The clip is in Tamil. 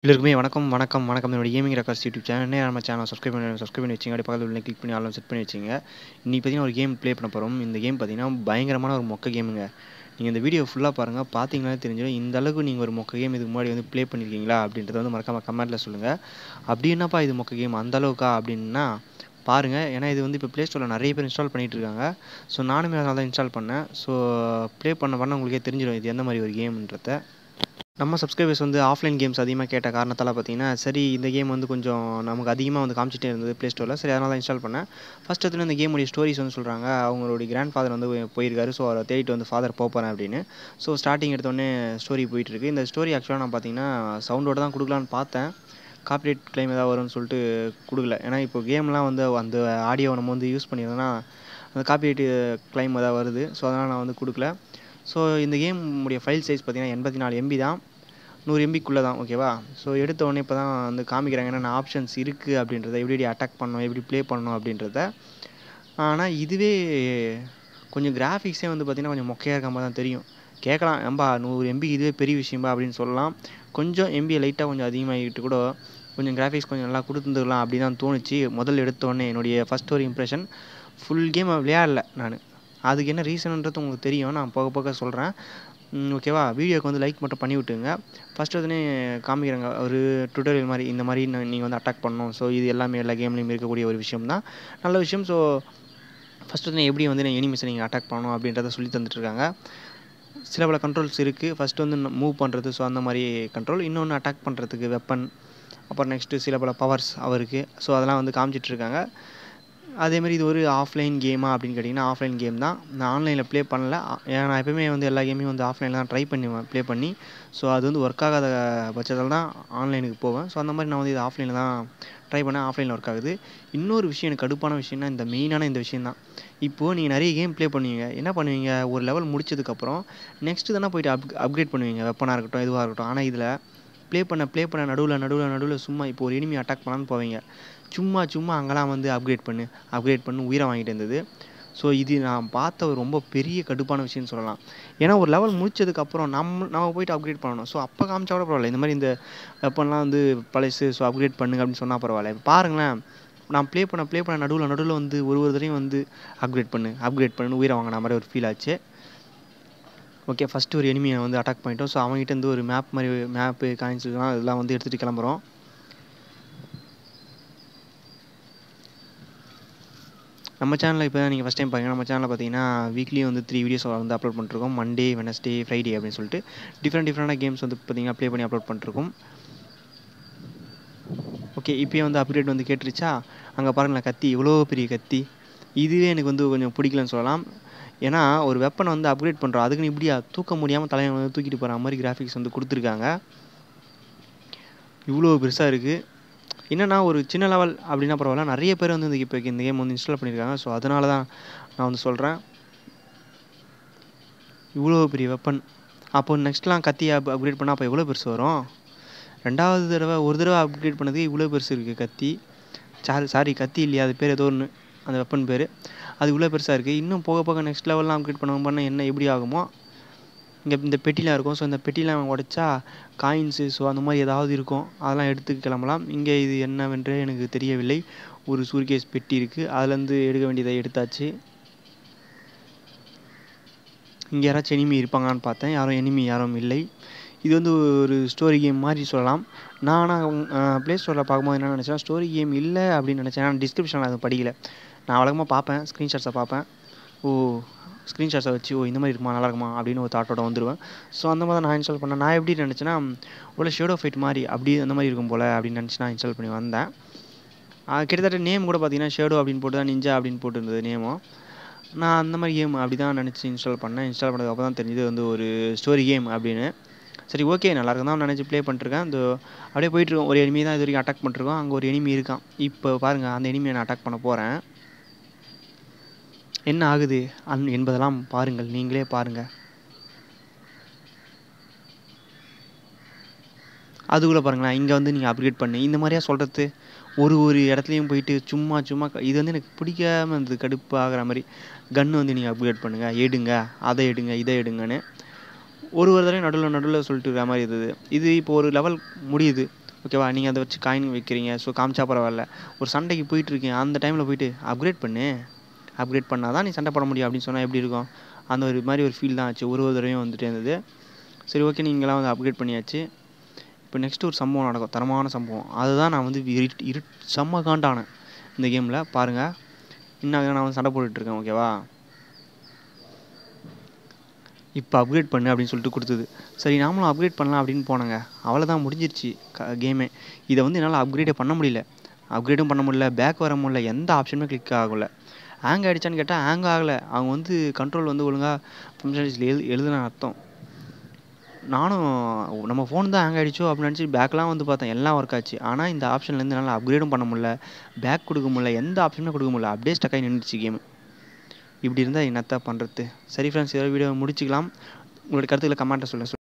எல்லோருக்குமே வணக்கம் வணக்கம் வணக்கம் என்னோட கேமிங் ரெக்கார்ட்ஸ் யூடியூப் சேனல் நம்ம சேனல் சப்ஸ்கிரைப் பண்ணி சப்ஸ்கிரைப் பண்ணி வச்சிங்க அப்படியே பக்கத்தில் உள்ள கிளிக் பண்ணி ஆளும் செட் பண்ணி வச்சிங்க இன்றைக்கி பார்த்தீங்கன்னா ஒரு கேம் ப்ளே பண்ண போகிறோம் இந்த கேம் பார்த்தீங்கன்னா பயங்கரமான ஒரு மொக்க கேமுங்க நீங்கள் இந்த வீடியோ ஃபுல்லாக பாருங்கள் பார்த்தீங்கன்னாலே தெரிஞ்சிடும் இந்த அளவுக்கு நீங்கள் ஒரு மொக்க கேம் இதுக்கு முன்னாடி வந்து ப்ளே பண்ணியிருக்கீங்களா அப்படின்றத வந்து மறக்காம கமெண்ட்டில் சொல்லுங்கள் அப்படி என்னப்பா இது மொக்க கேம் அந்த அளவுக்கா அப்படின்னா பாருங்கள் ஏன்னா இது வந்து இப்போ ப்ளே ஸ்டோரில் நிறைய பேர் இன்ஸ்டால் பண்ணிகிட்டு இருக்காங்க ஸோ நானுமே அதனால தான் இன்ஸ்டால் பண்ணேன் ஸோ ப்ளே பண்ண பண்ண உங்களுக்கே தெரிஞ்சிடும் இது எந்த மாதிரி ஒரு கேம்ன்றத நம்ம சப்ஸ்கிரைபர்ஸ் வந்து ஆஃப்லைன் கேம்ஸ் அதிகமாக கேட்ட காரணத்தால் பார்த்தீங்கன்னா சரி இந்த கேம் வந்து கொஞ்சம் நமக்கு அதிகமாக வந்து காமிச்சிட்டே இருந்தது ப்ளே ஸ்டோரில் சரி அதனால தான் இன்ஸ்டால் பண்ணேன் ஃபஸ்ட் எடுத்து இந்த கேமுடைய ஸ்டோரிஸ் வந்து சொல்கிறாங்க அவங்களுடைய கிராண்ட் ஃபாதர் வந்து போயிருக்காரு ஸோ அவரை தேடிட்டு வந்து ஃபாதர் போகிறேன் அப்படின்னு ஸோ ஸ்டார்டிங் எடுத்தோடனே ஸ்டோரி போயிட்டுருக்கு இந்த ஸ்டோரி ஆக்சுவலாக நான் பார்த்தீங்கன்னா சவுண்டோட தான் கொடுக்கலான்னு பார்த்தேன் காப்பிரைட் கிளைம் ஏதாவது வரும்னு சொல்லிட்டு கொடுக்கல ஏன்னா இப்போ கேம்லாம் வந்து அந்த ஆடியோ நம்ம வந்து யூஸ் பண்ணியிருந்தோன்னா அந்த காப்பிரைட் கிளைம் ஏதாவது வருது ஸோ அதனால் நான் வந்து கொடுக்கல ஸோ இந்த கேம் உடைய ஃபைல் சைஸ் பார்த்தீங்கன்னா எண்பத்தி நாலு எம்பி தான் நூறு எம்பிக்குள்ளே தான் ஓகேவா ஸோ எடுத்த உடனே இப்போ தான் வந்து காமிக்கிறாங்க என்னென்ன ஆப்ஷன்ஸ் இருக்குது அப்படின்றத எப்படி எப்படி அட்டாக் பண்ணணும் எப்படி ப்ளே பண்ணணும் அப்படின்றத ஆனால் இதுவே கொஞ்சம் கிராஃபிக்ஸே வந்து பார்த்திங்கன்னா கொஞ்சம் மொக்கையாக இருக்க மாதிரி தான் தெரியும் கேட்கலாம் ஏம்பா நூறு எம்பி இதுவே பெரிய விஷயம்பா அப்படின்னு சொல்லலாம் கொஞ்சம் எம்பியை லைட்டாக கொஞ்சம் அதிகமாகிட்டு கூட கொஞ்சம் கிராஃபிக்ஸ் கொஞ்சம் நல்லா கொடுத்துருந்துக்கலாம் அப்படி தான் தோணுச்சு முதல்ல எடுத்தோடனே என்னுடைய ஃபஸ்ட் ஒரு இம்ப்ரெஷன் ஃபுல் கேம் விளையாடல நான் அதுக்கு என்ன ரீசன்ன்றது உங்களுக்கு தெரியும் நான் போக போக சொல்கிறேன் ஓகேவா வீடியோக்கு வந்து லைக் மட்டும் பண்ணி விட்டுங்க ஃபஸ்ட்டு வந்து காமிக்கிறாங்க ஒரு டுட்டோரியல் மாதிரி இந்த மாதிரி நீங்கள் வந்து அட்டாக் பண்ணணும் ஸோ இது எல்லாமே எல்லா கேம்லேயும் இருக்கக்கூடிய ஒரு விஷயம் தான் நல்ல விஷயம் ஸோ ஃபஸ்ட்டு வந்து எப்படி வந்து எனிமிஸை நீங்கள் அட்டாக் பண்ணணும் அப்படின்றத சொல்லி தந்துட்டுருக்காங்க சில பல கண்ட்ரோல்ஸ் இருக்குது ஃபஸ்ட்டு வந்து மூவ் பண்ணுறது ஸோ அந்த மாதிரி கண்ட்ரோல் இன்னொன்று அட்டாக் பண்ணுறதுக்கு வெப்பன் அப்புறம் நெக்ஸ்ட்டு சில பல பவர்ஸ் அவருக்கு ஸோ அதெல்லாம் வந்து காமிச்சிட்ருக்காங்க அதேமாதிரி இது ஒரு ஆஃப்லைன் கேமா அப்படின்னு கேட்டிங்கன்னா ஆஃப்லைன் கேம் தான் நான் ஆன்லைனில் ப்ளே பண்ணல ஏன்னா நான் எப்போயுமே வந்து எல்லா கேமையும் வந்து ஆஃப்லைனில் தான் ட்ரை பண்ணி ப்ளே பண்ணி ஸோ அது வந்து ஒர்க் ஆகாத பட்சத்தில் தான் ஆன்லைனுக்கு போவேன் ஸோ அந்த மாதிரி நான் வந்து இது ஆஃப்லைனில் தான் ட்ரை பண்ணேன் ஆஃப்லைனில் ஒர்க் ஆகுது இன்னொரு விஷயம் எனக்கு கடுப்பான விஷயம்னா இந்த மெயினான இந்த விஷயம் தான் இப்போது நீங்கள் நிறைய கேம் ப்ளே பண்ணுவீங்க என்ன பண்ணுவீங்க ஒரு லெவல் முடிச்சதுக்கப்புறம் நெக்ஸ்ட்டு தானே போய்ட்டு அப் அப்கிரேட் பண்ணுவீங்க வெப்பனாக இருக்கட்டும் இதுவாக இருக்கட்டும் ஆனால் இதில் ப்ளே பண்ண ப்ளே பண்ண நடுவில் நடுவில் நடுவில் சும்மா இப்போ ஒரு எனிமி அட்டாக் பண்ணலான்னு போவீங்க சும்மா சும்மா அங்கெல்லாம் வந்து அப்கிரேட் பண்ணு அப்கிரேட் பண்ணு உயிரை வாங்கிட்டு இருந்தது ஸோ இது நான் பார்த்த ஒரு ரொம்ப பெரிய கடுப்பான விஷயம்னு சொல்லலாம் ஏன்னா ஒரு லெவல் முடிச்சதுக்கப்புறம் நம்ம நம்ம போயிட்டு அப்கிரேட் பண்ணணும் ஸோ அப்போ காமிச்சா கூட பரவாயில்ல இந்த மாதிரி இந்த வெப்பன்லாம் வந்து பழசு ஸோ அப்கிரேட் பண்ணுங்க அப்படின்னு சொன்னால் பரவாயில்ல இப்போ பாருங்களேன் நான் ப்ளே பண்ண ப்ளே பண்ண நடுவில் நடுவில் வந்து ஒரு ஒரு தடையும் வந்து அப்கிரேட் பண்ணு அப்கிரேட் பண்ணு உயிரை வாங்கின மாதிரி ஒரு ஃபீல் ஆச்சு ஓகே ஃபஸ்ட்டு ஒரு எனிமியை வந்து அட்டாக் பண்ணிட்டோம் ஸோ அவங்ககிட்ட இருந்து ஒரு மேப் மாதிரி மேப்பு காயின்ஸ்லாம் இதெல்லாம் வந்து எடுத்துகிட்டு கிளம்புறோம் நம்ம சேனலில் இப்போ தான் நீங்கள் ஃபஸ்ட் டைம் பாருங்க நம்ம சேனலில் பார்த்தீங்கன்னா வீக்லி வந்து த்ரீ வீடியோஸ் வந்து அப்லோட் பண்ணிருக்கோம் மண்டே வெனஸ்டே ஃப்ரைடே அப்படின்னு சொல்லிட்டு டிஃப்ரெண்ட் டிஃப்ரெண்டான கேம்ஸ் வந்து பார்த்தீங்கன்னா ப்ளே பண்ணி அப்லோட் பண்ணிருக்கோம் ஓகே இப்போயே வந்து அப்டேட் வந்து கேட்டுருச்சா அங்கே பாருங்களேன் கத்தி இவ்வளோ பெரிய கத்தி இதுவே எனக்கு வந்து கொஞ்சம் பிடிக்கலன்னு சொல்லலாம் ஏன்னா ஒரு வெப்பனை வந்து அப்கிரேட் பண்ணுறோம் அதுக்குன்னு இப்படியா தூக்க முடியாமல் தலையை வந்து தூக்கிட்டு போகிற மாதிரி கிராஃபிக்ஸ் வந்து கொடுத்துருக்காங்க இவ்வளோ பெருசாக இருக்குது என்னென்னா ஒரு சின்ன லெவல் அப்படின்னா பரவாயில்ல நிறைய பேர் வந்து இந்த இப்போ இந்த கேம் வந்து இன்ஸ்டால் பண்ணியிருக்காங்க ஸோ அதனால தான் நான் வந்து சொல்கிறேன் இவ்வளோ பெரிய வெப்பன் அப்போ நெக்ஸ்ட்லாம் கத்தி அப் அப்கிரேட் பண்ணால் அப்போ எவ்வளோ பெருசு வரும் ரெண்டாவது தடவை ஒரு தடவை அப்கிரேட் பண்ணதுக்கு இவ்வளோ பெருசு இருக்குது கத்தி சாரி சாரி கத்தி இல்லையா அது பேர் ஏதோ ஒன்று அந்த வெப்பன் பேர் அது இவ்வளோ பெருசாக இருக்குது இன்னும் போக போக நெக்ஸ்ட் லெவல்லாம் அப்கிரேட் பண்ண பண்ண என்ன எப்படி ஆகுமோ இங்கே இந்த பெட்டிலாம் இருக்கும் ஸோ இந்த பெட்டிலாம் உடச்சா காயின்ஸு ஸோ அந்த மாதிரி ஏதாவது இருக்கும் அதெல்லாம் எடுத்து கிளம்பலாம் இங்கே இது என்னவென்று எனக்கு தெரியவில்லை ஒரு சூர்கேஸ் பெட்டி இருக்குது அதுலேருந்து எடுக்க வேண்டியதை எடுத்தாச்சு இங்கே யாராச்சும் எனிமி இருப்பாங்களான்னு பார்த்தேன் யாரும் எனிமி யாரும் இல்லை இது வந்து ஒரு ஸ்டோரி கேம் மாதிரி சொல்லலாம் நான் ஆனால் ப்ளே ஸ்டோரில் பார்க்கும்போது என்ன நினச்சேன் ஸ்டோரி கேம் இல்லை அப்படின்னு நினச்சேன் நான் டிஸ்கிரிப்ஷனில் அதை படிக்கல நான் வழக்கமாக பார்ப்பேன் ஸ்க்ரீன்ஷாட்ஸை பார்ப்பேன் ஓ ஸ்க்ரீன்ஷாட்ஸை வச்சு ஓ இந்த மாதிரி இருக்குமா நல்லா இருக்குமா அப்படின்னு ஒரு தாட்டோட வந்துடுவேன் ஸோ அந்த மாதிரி நான் இன்ஸ்டால் பண்ணேன் நான் எப்படி நினச்சேன்னா உள்ள ஷேடோ ஃபைட் மாதிரி அப்படி அந்த மாதிரி இருக்கும் போல் அப்படின்னு நினச்சி நான் இன்ஸ்டால் பண்ணி வந்தேன் கிட்டத்தட்ட நேம் கூட பார்த்தீங்கன்னா ஷேடோ அப்படின்னு போட்டு தான் நிஞ்சா அப்படின்னு போட்டுருந்தது நேமும் நான் அந்த மாதிரி கேம் அப்படி தான் நினச்சி இன்ஸ்டால் பண்ணேன் இன்ஸ்டால் பண்ணதுக்கு தான் தெரிஞ்சது வந்து ஒரு ஸ்டோரி கேம் அப்படின்னு சரி ஓகே நல்லா இருக்கும் தான் நினச்சி ப்ளே பண்ணிருக்கேன் அந்த அப்படியே போயிட்டுருக்கோம் ஒரு எனிமி தான் இது வரைக்கும் அட்டாக் பண்ணிருக்கோம் அங்கே ஒரு எனிமி இருக்கான் இப்போ பாருங்கள் அந்த எனிமியை நான் அட்டாக் பண்ண போகிறேன் என்ன ஆகுது அன் என்பதெல்லாம் பாருங்கள் நீங்களே பாருங்கள் அதுக்குள்ளே பாருங்களேன் இங்கே வந்து நீங்கள் அப்கிரேட் பண்ணு இந்த மாதிரியா சொல்கிறது ஒரு ஒரு இடத்துலையும் போயிட்டு சும்மா சும்மா இது வந்து எனக்கு பிடிக்காம இருந்தது கடுப்பாகிற மாதிரி கன்று வந்து நீங்கள் அப்கிரேட் பண்ணுங்கள் எடுங்க அதை எடுங்க இதை எடுங்கன்னு ஒரு ஒரு தடவையும் நடுவில் நடுவில் சொல்லிட்டு இருக்கிற மாதிரி இருந்தது இது இப்போ ஒரு லெவல் முடியுது ஓகேவா நீங்கள் அதை வச்சு காயின் வைக்கிறீங்க ஸோ காமிச்சா பரவாயில்ல ஒரு சண்டைக்கு போயிட்டுருக்கீங்க அந்த டைமில் போயிட்டு அப்கிரேட் பண்ணு அப்கிரேட் பண்ணால் தான் நீ சண்டை போட முடியும் அப்படின்னு சொன்னால் எப்படி இருக்கும் அந்த ஒரு மாதிரி ஒரு ஃபீல் தான் ஆச்சு ஒரு ஒரு தடவையும் வந்துட்டு இருந்தது சரி ஓகே நீங்களாம் வந்து அப்கிரேட் பண்ணியாச்சு இப்போ நெக்ஸ்ட் ஒரு சம்பவம் நடக்கும் தரமான சம்பவம் அதுதான் நான் வந்து இரு இரு செம்ம காண்டானேன் இந்த கேமில் பாருங்கள் இன்னும் நான் வந்து சண்டை போட்டுட்ருக்கேன் ஓகேவா இப்போ அப்கிரேட் பண்ணு அப்படின்னு சொல்லிட்டு கொடுத்தது சரி நாமளும் அப்கிரேட் பண்ணலாம் அப்படின்னு போனேங்க அவ்வளோதான் முடிஞ்சிருச்சு க கேமே இதை வந்து என்னால் அப்கிரேடே பண்ண முடியல அப்கிரேடும் பண்ண முடியல பேக் வர முடியல எந்த ஆப்ஷனுமே கிளிக் ஆகலை ஹேங் ஆகிடுச்சான்னு கேட்டால் ஹேங் ஆகலை அவங்க வந்து கண்ட்ரோல் வந்து ஒழுங்காக ஃபங்க்ஷனாலிட்டியில் எழு எழுதுன அர்த்தம் நானும் நம்ம ஃபோன் தான் ஹேங் ஆகிடுச்சோ அப்படின்னு நினச்சி பேக்லாம் வந்து பார்த்தேன் எல்லாம் ஒர்க் ஆச்சு ஆனால் இந்த ஆப்ஷன்லேருந்து என்னால் அப்கிரேடும் பண்ண முடியல பேக் கொடுக்க முடியல எந்த ஆப்ஷனுமே கொடுக்க முடியல அப்படியே ஸ்டக்காகி நின்றுச்சு கேமு இப்படி இருந்தால் என்னத்தான் பண்ணுறது சரி ஃப்ரெண்ட்ஸ் இதோட வீடியோ முடிச்சுக்கலாம் உங்களுடைய கருத்துக்களை கமெண்ட்டை சொல்ல